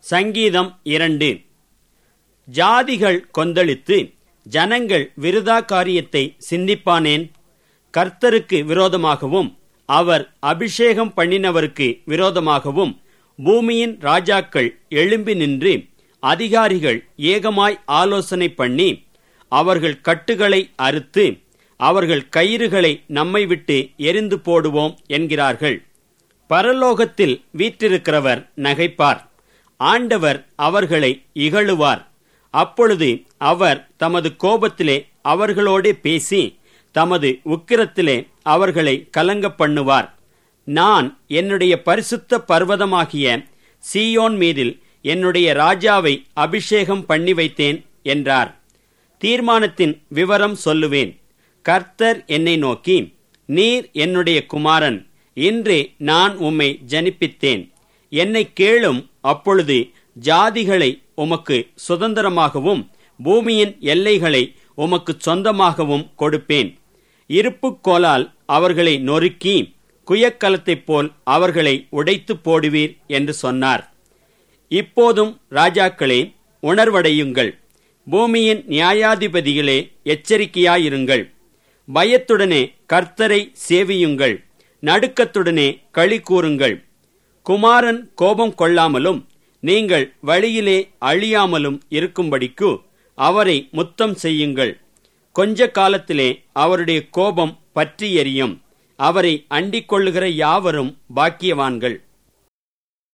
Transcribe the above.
சங்கீதம் இரண்டு ஜாதிகள் கொந்தளித்து ஜனங்கள் விருதா காரியத்தை சிந்திப்பானேன் கர்த்தருக்கு விரோதமாகவும் அவர் அபிஷேகம் பண்ணினவருக்கு விரோதமாகவும் பூமியின் ராஜாக்கள் எழும்பி நின்று அதிகாரிகள் ஏகமாய் ஆலோசனை பண்ணி அவர்கள் கட்டுகளை அறுத்து அவர்கள் கயிறுகளை நம்மை விட்டு எரிந்து போடுவோம் என்கிறார்கள் பரலோகத்தில் வீற்றிருக்கிறவர் நகைப்பார் ஆண்டவர் அவர்களை இகழுவார் அப்பொழுது அவர் தமது கோபத்திலே அவர்களோடே பேசி தமது உக்கிரத்திலே அவர்களை கலங்க பண்ணுவார் நான் என்னுடைய பரிசுத்த பர்வதமாகிய சீயோன் மீதில் என்னுடைய ராஜாவை அபிஷேகம் பண்ணி வைத்தேன் என்றார் தீர்மானத்தின் விவரம் சொல்லுவேன் கர்த்தர் என்னை நோக்கி நீர் என்னுடைய குமாரன் இன்றே நான் உம்மை ஜனிப்பித்தேன் என்னை கேளும் அப்பொழுது ஜாதிகளை உமக்கு சுதந்திரமாகவும் பூமியின் எல்லைகளை உமக்கு சொந்தமாகவும் கொடுப்பேன் இருப்புக்கோலால் அவர்களை நொறுக்கி குயக்கலத்தைப் போல் அவர்களை உடைத்து போடுவீர் என்று சொன்னார் இப்போதும் ராஜாக்களே உணர்வடையுங்கள் பூமியின் நியாயாதிபதிகளே எச்சரிக்கையாயிருங்கள் பயத்துடனே கர்த்தரை சேவியுங்கள் நடுக்கத்துடனே களி கூறுங்கள் குமாரன் கோபம் கொள்ளாமலும் நீங்கள் வழியிலே அழியாமலும் இருக்கும்படிக்கு அவரை முத்தம் செய்யுங்கள் கொஞ்ச காலத்திலே அவருடைய கோபம் பற்றி எரியும் அவரை அண்டிக் கொள்ளுகிற யாவரும் பாக்கியவான்கள்